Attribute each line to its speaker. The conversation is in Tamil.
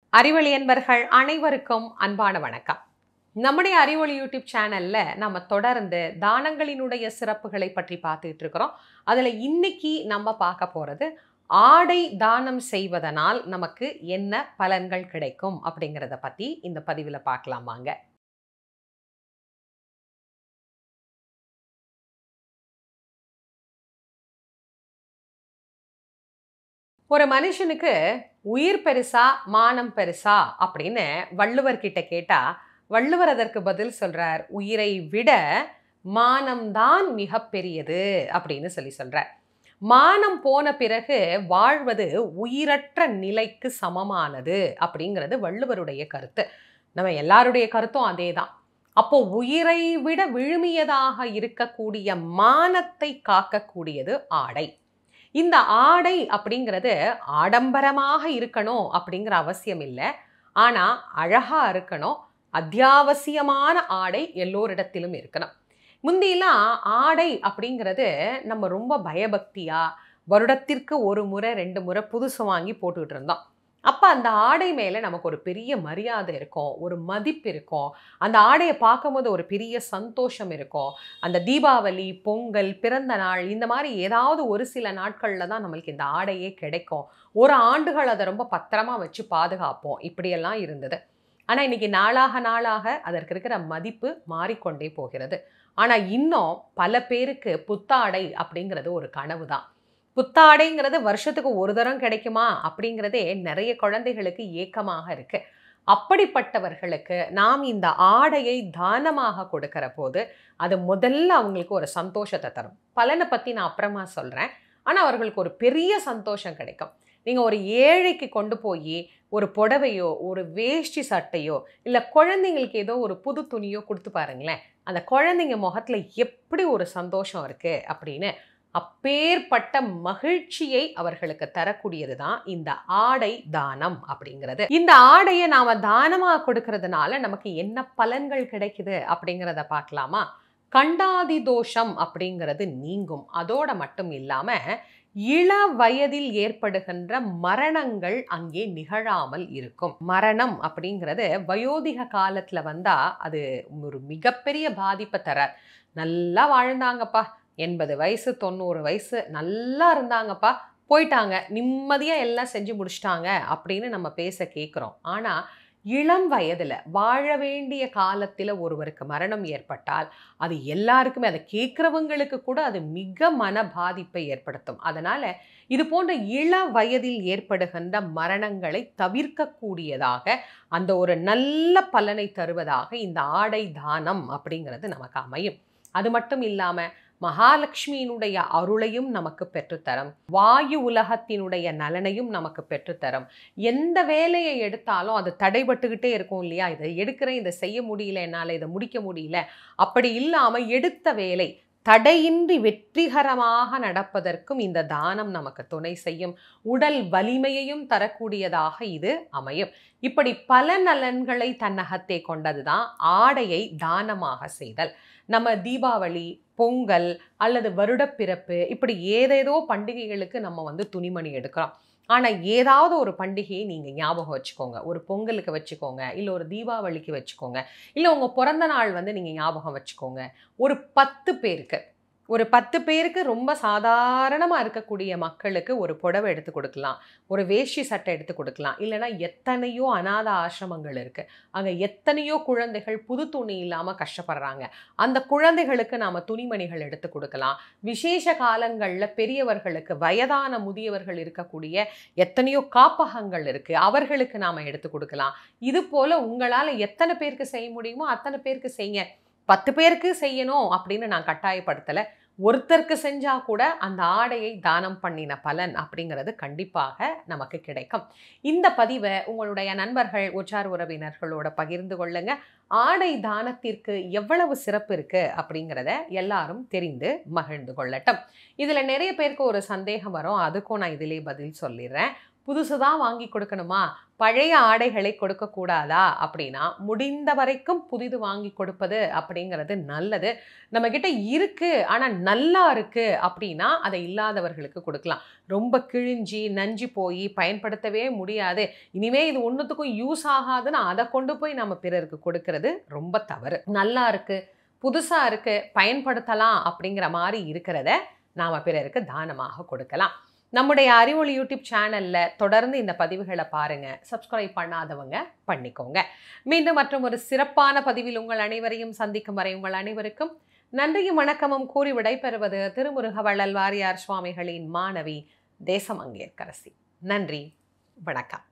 Speaker 1: அறிவொளி என்பர்கள் அனைவருக்கும் அன்பான வணக்கம் நம்முடைய அறிவொளி யூடியூப் சேனல்ல நம்ம தொடர்ந்து தானங்களினுடைய சிறப்புகளை பற்றி பார்த்துட்டு இருக்கிறோம் அதுல இன்னைக்கு நம்ம பார்க்க போறது ஆடை தானம் செய்வதனால் நமக்கு என்ன பலன்கள் கிடைக்கும் அப்படிங்கிறத பத்தி இந்த பதிவில் பார்க்கலாம் வாங்க ஒரு மனுஷனுக்கு உயிர் பெருசா மானம் பெருசா அப்படின்னு வள்ளுவர் கிட்ட கேட்டா வள்ளுவர் அதற்கு பதில் சொல்றார் உயிரை விட மானம்தான் மிக பெரியது அப்படின்னு சொல்லி சொல்றார் மானம் போன பிறகு வாழ்வது உயிரற்ற நிலைக்கு சமமானது அப்படிங்கிறது வள்ளுவருடைய கருத்து நம்ம எல்லாருடைய கருத்தும் அதே தான் அப்போ உயிரை விட விழுமியதாக இருக்கக்கூடிய மானத்தை காக்கக்கூடியது ஆடை இந்த ஆடை அப்படிங்கிறது ஆடம்பரமாக இருக்கணும் அப்படிங்கிற அவசியம் இல்லை ஆனால் அழகாக இருக்கணும் அத்தியாவசியமான ஆடை எல்லோரிடத்திலும் இருக்கணும் முந்தியெல்லாம் ஆடை அப்படிங்கிறது நம்ம ரொம்ப பயபக்தியா வருடத்திற்கு ஒரு முறை ரெண்டு முறை புதுசு வாங்கி போட்டுக்கிட்டு இருந்தோம் அப்போ அந்த ஆடை மேலே நமக்கு ஒரு பெரிய மரியாதை இருக்கும் ஒரு மதிப்பு இருக்கும் அந்த ஆடையை பார்க்கும்போது ஒரு பெரிய சந்தோஷம் இருக்கும் அந்த தீபாவளி பொங்கல் பிறந்த நாள் இந்த மாதிரி ஏதாவது ஒரு சில நாட்களில் தான் நம்மளுக்கு இந்த ஆடையே கிடைக்கும் ஒரு ஆண்டுகள் அதை ரொம்ப பத்திரமா வச்சு பாதுகாப்போம் இப்படியெல்லாம் இருந்தது ஆனால் இன்னைக்கு நாளாக நாளாக அதற்கு இருக்கிற மதிப்பு மாறிக்கொண்டே போகிறது ஆனால் இன்னும் பல பேருக்கு புத்தாடை அப்படிங்கிறது ஒரு கனவு தான் புத்தாடைங்கிறது வருஷத்துக்கு ஒரு தரம் கிடைக்குமா அப்படிங்கிறதே நிறைய குழந்தைகளுக்கு ஏக்கமாக இருக்கு அப்படிப்பட்டவர்களுக்கு நாம் இந்த ஆடையை தானமாக கொடுக்கிற போது அது முதல்ல அவங்களுக்கு ஒரு சந்தோஷத்தை தரும் பலனை பற்றி நான் அப்புறமா சொல்கிறேன் ஆனால் அவர்களுக்கு ஒரு பெரிய சந்தோஷம் கிடைக்கும் நீங்கள் ஒரு ஏழைக்கு கொண்டு போய் ஒரு புடவையோ ஒரு வேஷ்டி சட்டையோ இல்லை குழந்தைங்களுக்கு ஏதோ ஒரு புது துணியோ கொடுத்து பாருங்களேன் அந்த குழந்தைங்க முகத்தில் எப்படி ஒரு சந்தோஷம் இருக்குது அப்படின்னு அப்பேற்பட்ட மகிழ்ச்சியை அவர்களுக்கு தரக்கூடியது தான் இந்த ஆடை தானம் அப்படிங்கிறது இந்த ஆடையை நாம தானமா கொடுக்கறதுனால நமக்கு என்ன பலன்கள் கிடைக்குது அப்படிங்கிறத பார்க்கலாமா கண்டாதி தோஷம் அப்படிங்கிறது நீங்கும் அதோட மட்டும் இல்லாம இள வயதில் ஏற்படுகின்ற மரணங்கள் அங்கே நிகழாமல் இருக்கும் மரணம் அப்படிங்கிறது வயோதிக காலத்துல வந்தா அது ஒரு மிகப்பெரிய பாதிப்பை தரார் நல்லா வாழ்ந்தாங்கப்பா எண்பது வயசு தொண்ணூறு வயசு நல்லா இருந்தாங்கப்பா போயிட்டாங்க நிம்மதியாக எல்லாம் செஞ்சு முடிச்சிட்டாங்க அப்படின்னு நம்ம பேச கேட்குறோம் ஆனால் இளம் வயதில் வாழ வேண்டிய காலத்தில் ஒருவருக்கு மரணம் ஏற்பட்டால் அது எல்லாருக்குமே அதை கேட்குறவங்களுக்கு கூட அது மிக மன பாதிப்பை ஏற்படுத்தும் அதனால் இது போன்ற இள வயதில் ஏற்படுகின்ற மரணங்களை தவிர்க்கக்கூடியதாக அந்த ஒரு நல்ல பலனை தருவதாக இந்த ஆடை தானம் அப்படிங்கிறது நமக்கு அமையும் அது மட்டும் இல்லாமல் மகாலட்சுமியினுடைய அருளையும் நமக்கு பெற்றுத்தரும் வாயு உலகத்தினுடைய நலனையும் நமக்கு பெற்றுத்தரும் எந்த வேலையை எடுத்தாலும் அது தடைபட்டுக்கிட்டே இருக்கும் இல்லையா இதை எடுக்கிறேன் இதை செய்ய முடியல என்னால் இதை முடிக்க முடியல அப்படி இல்லாமல் எடுத்த வேலை தடையின்றி வெற்றிகரமாக நடப்பதற்கும் இந்த தானம் நமக்கு துணை செய்யும் உடல் வலிமையையும் தரக்கூடியதாக இது அமையும் இப்படி பல நலன்களை தன்னகத்தே கொண்டதுதான் ஆடையை தானமாக செய்தல் நம்ம தீபாவளி பொங்கல் அல்லது வருடப்பிறப்பு இப்படி ஏதேதோ பண்டிகைகளுக்கு நம்ம வந்து துணிமணி எடுக்கிறோம் ஆனால் ஏதாவது ஒரு பண்டிகையை நீங்கள் ஞாபகம் வச்சுக்கோங்க ஒரு பொங்கலுக்கு வச்சுக்கோங்க இல்லை ஒரு தீபாவளிக்கு வச்சுக்கோங்க இல்லை உங்கள் பிறந்த நாள் வந்து நீங்கள் ஞாபகம் வச்சுக்கோங்க ஒரு பத்து பேருக்கு ஒரு பத்து பேருக்கு ரொம்ப சாதாரணமாக இருக்கக்கூடிய மக்களுக்கு ஒரு புடவை எடுத்து கொடுக்கலாம் ஒரு வேஷ்டி சட்டை எடுத்து கொடுக்கலாம் இல்லைனா எத்தனையோ அநாத ஆசிரமங்கள் இருக்குது அங்கே எத்தனையோ குழந்தைகள் புது துணி இல்லாமல் கஷ்டப்படுறாங்க அந்த குழந்தைகளுக்கு நாம் துணிமணிகள் எடுத்து கொடுக்கலாம் விசேஷ காலங்களில் பெரியவர்களுக்கு வயதான முதியவர்கள் இருக்கக்கூடிய எத்தனையோ காப்பகங்கள் இருக்குது அவர்களுக்கு நாம் எடுத்து கொடுக்கலாம் இது போல் உங்களால் எத்தனை பேருக்கு செய்ய முடியுமோ அத்தனை பேருக்கு செய்யுங்க பத்து பேருக்கு செய்யணும் அப்படின்னு நான் கட்டாயப்படுத்தலை ஒருத்தருக்கு செஞ்சா கூட அந்த ஆடையை தானம் பண்ணின பலன் அப்படிங்கிறது கண்டிப்பாக நமக்கு கிடைக்கும் இந்த பதிவை உங்களுடைய நண்பர்கள் உற்றார் உறவினர்களோட பகிர்ந்து கொள்ளுங்க ஆடை தானத்திற்கு எவ்வளவு சிறப்பு இருக்கு அப்படிங்கிறத எல்லாரும் தெரிந்து மகிழ்ந்து கொள்ளட்டும் இதுல நிறைய பேருக்கு ஒரு சந்தேகம் வரும் அதுக்கும் நான் இதிலே பதில் சொல்லிடுறேன் புதுசு தான் வாங்கி கொடுக்கணுமா பழைய ஆடைகளை கொடுக்கக்கூடாதா அப்படின்னா முடிந்த வரைக்கும் புதிது வாங்கி கொடுப்பது அப்படிங்கிறது நல்லது நம்ம கிட்ட இருக்கு ஆனால் நல்லா இருக்கு அப்படின்னா அதை இல்லாதவர்களுக்கு கொடுக்கலாம் ரொம்ப கிழிஞ்சி நஞ்சு போய் பயன்படுத்தவே முடியாது இனிமே இது ஒன்றுத்துக்கும் யூஸ் ஆகாதுன்னு அதை கொண்டு போய் நம்ம பிறருக்கு கொடுக்கறது ரொம்ப தவறு நல்லா இருக்கு புதுசா இருக்கு பயன்படுத்தலாம் அப்படிங்கிற மாதிரி இருக்கிறத நாம பிறருக்கு தானமாக கொடுக்கலாம் நம்முடைய அறிவொளி யூடியூப் சேனல்ல தொடர்ந்து இந்த பதிவுகளை பாருங்க சப்ஸ்கிரைப் பண்ணாதவங்க பண்ணிக்கோங்க மீண்டும் மற்றும் ஒரு சிறப்பான பதிவில் உங்கள் அனைவரையும் சந்திக்கும் வரை உங்கள் அனைவருக்கும் நன்றியும் வணக்கமும் கூறி விடைபெறுவது திருமுருக வள்ளல் வாரியார் சுவாமிகளின் மாணவி தேசமங்கேற்கரசி நன்றி வணக்கம்